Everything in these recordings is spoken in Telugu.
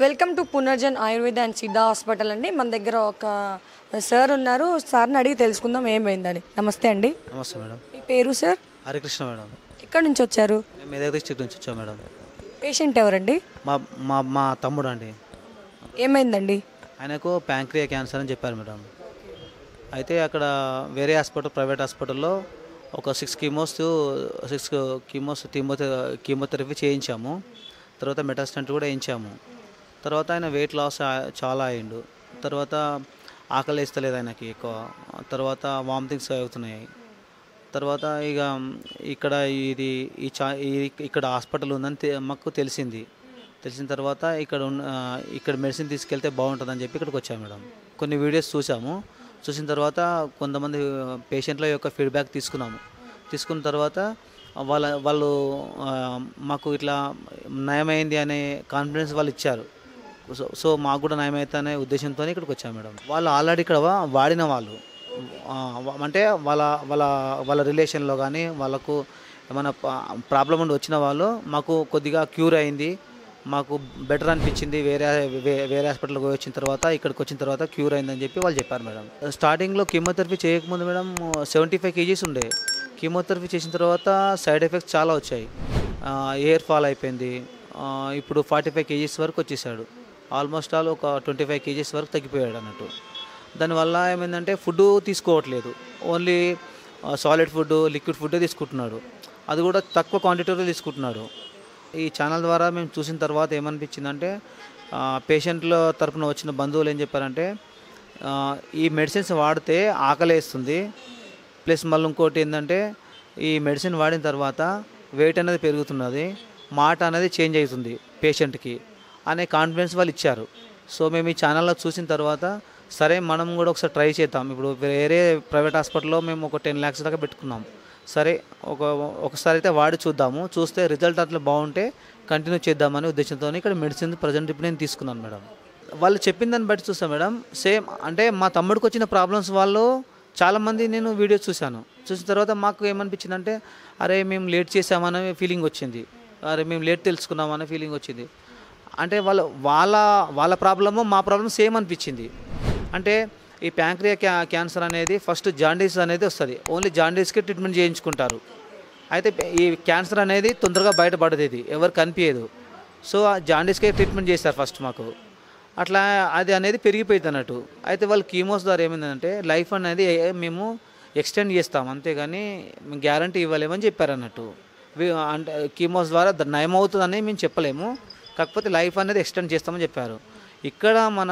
welcome to Punarjan Ayurveda and Siddha hospital అండి మన దగ్గర ఒక సార్ ఉన్నారు సార్ని అడిగి తెలుసుకుందాం ఏమైందని నమస్తే అండి నమస్తే మేడం మీ పేరు సార్ హరికృష్ణ మేడం ఎక్కడి నుంచి వచ్చారు మేము మెదక్ డిస్ట్రిక్ట్ నుంచి వచ్చాం మేడం పేషెంట్ ఎవరండి మా మా మా తమ్ముడు అండి ఏమైందండి ఆయనకు ప్యాంక్రియా క్యాన్సర్ అని చెప్పారు మేడం అయితే అక్కడ వేరే హాస్పిటల్ ప్రైవేట్ హాస్పిటల్లో ఒక six chemos six chemos chemo chemotherapy చేయించాము తర్వాత మెటాస్టెంట్ కూడా వేయించాము తర్వాత ఆయన వెయిట్ లాస్ చాలా అయిండు తర్వాత ఆకలి వేస్తలేదు ఆయనకి ఎక్కువ తర్వాత వామిటింగ్స్ అవుతున్నాయి తర్వాత ఇక ఇక్కడ ఇది ఈ చా ఈ- ఇక్కడ హాస్పిటల్ ఉందని తె- మాకు తెలిసింది తెలిసిన తర్వాత ఇక్కడ ఉన్న ఆ, ఇక్కడ మెడిసిన్ తీసుకెళ్తే బాగుంటుందని చెప్పి ఇక్కడికి వచ్చాము మేడం కొన్ని వీడియోస్ చూసాము చూసిన తర్వాత కొంతమంది పేషెంట్ల యొక్క ఫీడ్బ్యాక్ తీసుకున్నాము తీసుకున్న తర్వాత వాళ్ళ వాళ్ళు ఆ, మాకు ఇట్లా నయమైంది అనే కాన్ఫిడెన్స్ వాళ్ళు ఇచ్చారు సో సో మాకు కూడా నయమైతే అనే ఉద్దేశంతో ఇక్కడికి వచ్చాము మేడం వాళ్ళు ఆల్రెడీ ఇక్కడ వా- వాడిన వాళ్ళు ఆ, వా- అంటే వాళ్ళ వాళ్ళ వాళ్ళ రిలేషన్లో కానీ వాళ్ళకు ఏమైనా ప్రాబ్లం ఉండి వచ్చిన వాళ్ళు మాకు కొద్దిగా క్యూర్ అయింది మాకు బెటర్ అనిపించింది వేరే వే- వేరే హాస్పిటల్కి పోయి వచ్చిన తర్వాత ఇక్కడికి వచ్చిన తర్వాత క్యూర్ అయిందని చెప్పి వాళ్ళు చెప్పారు మేడం స్టార్టింగ్లో కీమోథెరపీ చేయకముందు మేడం సెవెంటీ ఫైవ్ కేజీస్ ఉండే కీమోథెరపీ చేసిన తర్వాత సైడ్ ఎఫెక్ట్స్ చాలా వచ్చాయి ఎయిర్ ఫాల్ అయిపోయింది ఆ, ఇప్పుడు ఫార్టీ ఫైవ్ కేజీస్ వరకు వచ్చేసాడు ఆల్మోస్ట్ ఆల్ ఒక ట్వంటీ ఫైవ్ కేజీస్ వరకు తగ్గిపోయాడు అన్నట్టు దానివల్ల ఏమైందంటే ఫుడ్ తీసుకోవట్లేదు only solid food liquid food తీసుకుంటున్నాడు అది కూడా తక్కువ క్వాంటిటీలో తీసుకుంటున్నాడు ఈ ఛానల్ ద్వారా మేము చూసిన తర్వాత ఏమనిపించిందంటే పేషెంట్ల తరపున వచ్చిన బంధువులు ఏం చెప్పారంటే ఆ, ఈ మెడిసిన్స్ వాడితే ఆకలేస్తుంది ప్లస్ మళ్ళీ ఇంకోటి ఏంటంటే ఈ మెడిసిన్ వాడిన తర్వాత వెయిట్ అనేది పెరుగుతున్నది మాట అనేది చేంజ్ అవుతుంది పేషెంట్కి అనే కాన్ఫిడెన్స్ వాళ్ళు ఇచ్చారు సో మేము ఈ ఛానల్లో చూసిన తర్వాత సరే మనం కూడా ఒకసారి ట్రై చేద్దాం ఇప్పుడు వేరే ప్రైవేట్ హాస్పిటల్లో మేము ఒక టెన్ ల్యాక్స్ దాకా పెట్టుకున్నాం సరే ఒక ఒకసారి అయితే వాడి చూద్దాము చూస్తే రిజల్ట్ అట్లా బాగుంటే కంటిన్యూ చేద్దామనే ఉద్దేశంతో ఇక్కడ మెడిసిన్ ప్రజెంట్ ఇప్పుడు నేను తీసుకున్నాను మేడం వాళ్ళు చెప్పిన దాన్ని బట్టి చూస్తాను మేడం సేమ్ అంటే మా తమ్ముడికి వచ్చిన ప్రాబ్లమ్స్ వాళ్ళు చాలామంది నేను వీడియోస్ చూశాను చూసిన తర్వాత మాకు ఏమనిపించింది అంటే అరే మేము లేట్ చేసామనే ఫీలింగ్ వచ్చింది అరే మేము లేట్ తెలుసుకున్నామనే ఫీలింగ్ వచ్చింది అంటే వాళ్ళ వాళ్ళ వాళ్ళ ప్రాబ్లము మా ప్రాబ్లం సేమ్ అనిపించింది అంటే ఈ ప్యాంక్రియా క్యా క్యాన్సర్ అనేది ఫస్ట్ జాండీస్ అనేది వస్తుంది ఓన్లీ జాండీస్కి ట్రీట్మెంట్ చేయించుకుంటారు అయితే ఈ క్యాన్సర్ అనేది తొందరగా బయటపడదు ఇది ఎవరు కనిపించదు సో ఆ జాండీస్కే ట్రీట్మెంట్ చేస్తారు ఫస్ట్ మాకు అట్లా అది అనేది పెరిగిపోయింది అన్నట్టు అయితే వాళ్ళు కీమోస్ ద్వారా ఏమైందంటే లైఫ్ అనేది ఏ- మేము ఎక్స్టెండ్ చేస్తాం అంతేగాని గ్యారంటీ ఇవ్వలేమని చెప్పారు అన్నట్టు వి- అంటే కీమోస్ ద్వారా ద- నయమవుతుందని మేము చెప్పలేము కాకపోతే లైఫ్ అనేది ఎక్స్టెండ్ చేస్తామని చెప్పారు ఇక్కడ మన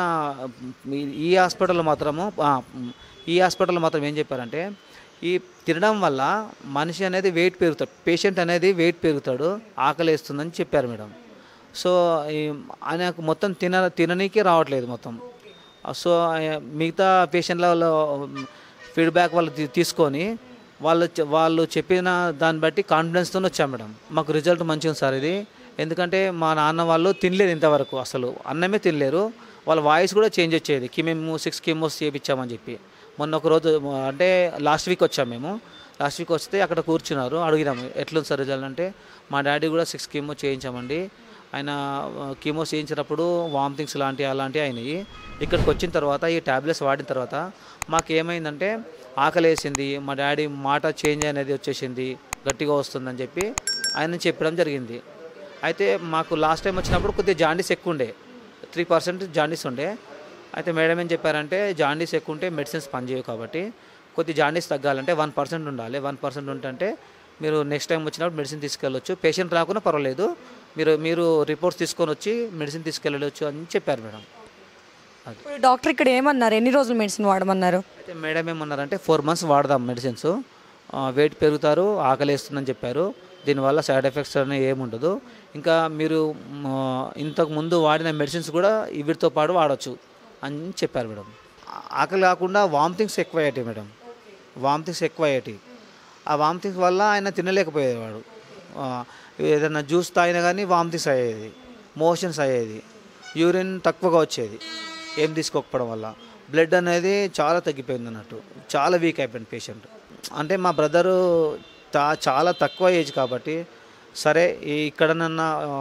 ఈ- ఈ హాస్పిటల్లో మాత్రము ఆ, ఈ హాస్పిటల్లో మాత్రం ఏం చెప్పారంటే ఈ తినడం వల్ల మనిషి అనేది వెయిట్ పెరుగుతాడు పేషెంట్ అనేది వెయిట్ పెరుగుతాడు ఆకలి వేస్తుందని చెప్పారు మేడం సో ఈ ఆయనకు మొత్తం తిన తిననీకే రావట్లేదు మొత్తం సో ఆ- మిగతా పేషెంట్ల వాళ్ళు ఫీడ్బ్యాక్ వాళ్ళు తీ- తీసుకొని వాళ్ళు చె- వాళ్ళు చెప్పిన దాన్ని బట్టి కాన్ఫిడెన్స్తో వచ్చాం మేడం మాకు రిజల్ట్ మంచిగా ఉంది సార్ ఇది ఎందుకంటే మా నాన్న వాళ్ళు తినలేదు ఇంతవరకు అసలు అన్నమే తినలేరు వాళ్ళ వాయిస్ కూడా చేంజ్ వచ్చేది కి మేము సిక్స్ కీమోస్ చేయించామని చెప్పి మొన్న ఒక రోజు అంటే లాస్ట్ వీక్ వచ్చాం మేము లాస్ట్ వీక్ వస్తే అక్కడ కూర్చున్నారు అడిగినాము ఎట్లుంది సార్ రిజల్ట్ అంటే మా డాడీ కూడా సిక్స్ కీమో చేయించామండి ఆయన కీమో చేయించినప్పుడు వామిటింగ్స్ లాంటివి అలాంటివి అయినాయి ఇక్కడికి వచ్చిన తర్వాత ఈ ట్యాబ్లెట్స్ వాడిన తర్వాత మాకు ఏమైందంటే ఆకలి వేసింది మా డాడీ మాట చేంజ్ అనేది వచ్చేసింది గట్టిగా వస్తుందని చెప్పి ఆయన చెప్పడం జరిగింది అయితే మాకు లాస్ట్ టైం వచ్చినప్పుడు కొద్దిగా జాండీస్ ఎక్కువ ఉండే త్రీ పర్సెంట్ జాండీస్ ఉండే అయితే మేడం ఏం చెప్పారంటే జాండీస్ ఎక్కువ ఉంటే మెడిసిన్స్ పనిచేయవు కాబట్టి కొద్ది జాండీస్ తగ్గాలంటే వన్ పర్సెంట్ ఉండాలి వన్ పర్సెంట్ ఉంటే మీరు నెక్స్ట్ టైం వచ్చినప్పుడు మెడిసిన్ తీసుకెళ్ళొచ్చు పేషెంట్ రాకుండా పర్వాలేదు మీరు మీరు రిపోర్ట్స్ తీసుకొని వచ్చి మెడిసిన్ తీసుకెళ్ళవచ్చు అని చెప్పారు మేడం ఇప్పుడు డాక్టర్ ఇక్కడ ఏమన్నారు ఎన్ని రోజులు మెడిసిన్ వాడమన్నారు అయితే మేడం ఏమన్నారంటే ఫోర్ మంత్స్ వాడదాం మెడిసిన్స్ వెయిట్ పెరుగుతారు ఆకలి వేస్తుందని చెప్పారు దీనివల్ల సైడ్ ఎఫెక్ట్స్ అనేవి ఏముండదు ఇంకా మీరు మ్, ఇంతకు ముందు వాడిన మెడిసిన్స్ కూడా వీటితో పాటు వాడచ్చు అని చెప్పారు మేడం ఆ- ఆకలి కాకుండా వామిటింగ్స్ ఎక్కువ అయ్యాయి మేడం వామిటింగ్స్ ఎక్కువ అయ్యాయి ఆ వామిటింగ్స్ వల్ల ఆయన తినలేకపోయేవాడు ఆ, ఏదైనా జ్యూస్ తాగినా కానీ వామిటింగ్స్ అయ్యేది మోషన్స్ అయ్యేది యూరిన్ తక్కువగా వచ్చేది ఏం తీసుకోకపోవడం వల్ల బ్లడ్ అనేది చాలా తగ్గిపోయింది అన్నట్టు చాలా వీక్ అయిపోయింది పేషెంట్ అంటే మా బ్రదరు చా చాలా తక్కువ ఏజ్ కాబట్టి సరే ఈ ఇక్కడనన్నా ఆ,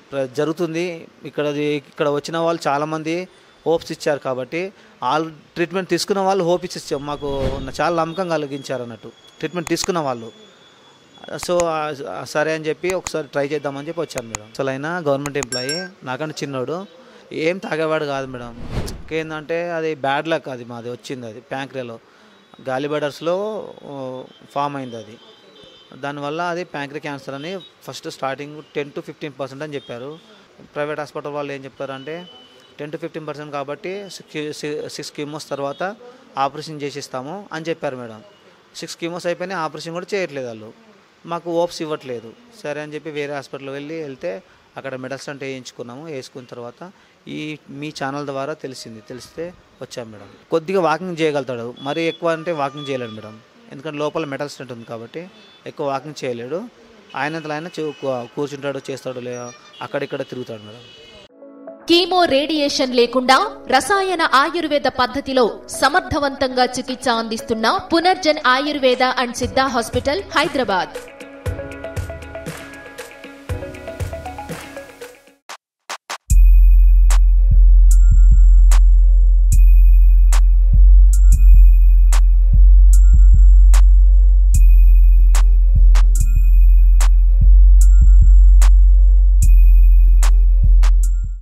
ప్ర- జరుగుతుంది ఇక్కడ ఇక్కడ వచ్చిన వాళ్ళు చాలామంది హోప్స్ ఇచ్చారు కాబట్టి వాళ్ళు ట్రీట్మెంట్ తీసుకున్న వాళ్ళు హోప్ ఇచ్చి మాకు చాలా నమ్మకం కలిగించారు అన్నట్టు ట్రీట్మెంట్ తీసుకున్న వాళ్ళు సో ఆ, సరే అని చెప్పి ఒకసారి ట్రై చేద్దామని చెప్పి వచ్చాను మేడం అసలు అయినా గవర్నమెంట్ ఎంప్లాయీ నాకంటే చిన్నోడు ఏం తాగేవాడు కాదు మేడం ఏంటంటే అది బ్యాడ్ లక్ అది మాది వచ్చింది అది ప్యాంక్రియాలో గాలిబడర్స్లో ఫామ్ అయింది అది దానివల్ల అది ప్యాంక్రీ క్యాన్సర్ అని first starting ten to fifteen percent అని చెప్పారు ప్రైవేట్ హాస్పిటల్ వాళ్ళు ఏం చెప్తారంటే టెన్ టు ఫిఫ్టీన్ పర్సెంట్ కాబట్టి సిక్స్ కీమోస్ తర్వాత ఆపరేషన్ చేసిస్తాము అని చెప్పారు మేడం సిక్స్ కీమోస్ అయిపోయినాయి ఆపరేషన్ కూడా చేయట్లేదు వాళ్ళు మాకు ఓప్స్ ఇవ్వట్లేదు సరే అని చెప్పి వేరే హాస్పిటల్ వెళ్ళి వెళ్తే అక్కడ మెడల్స్ అంటే వేయించుకున్నాము వేసుకున్న తర్వాత ఈ మీ ఛానల్ ద్వారా తెలిసింది తెలిస్తే వచ్చాం మేడం కొద్దిగా వాకింగ్ చేయగలుగుతాడు మరీ ఎక్కువ అంటే వాకింగ్ చేయలేడు మేడం ఎందుకంటే లోపల మెటల్ స్టెంట్ ఉంది కాబట్టి ఎక్కువ వాకింగ్ చేయలేడు ఆయనంతలో ఆయన చూ- కూర్చుంటాడు చేస్తాడు లే అక్కడిక్కడ తిరుగుతాడు మేడం కీమో రేడియేషన్ లేకుండా రసాయన ఆయుర్వేద పద్ధతిలో సమర్థవంతంగా చికిత్స అందిస్తున్న పునర్జన్ ఆయుర్వేద అండ్ సిద్ధా హాస్పిటల్ హైదరాబాద్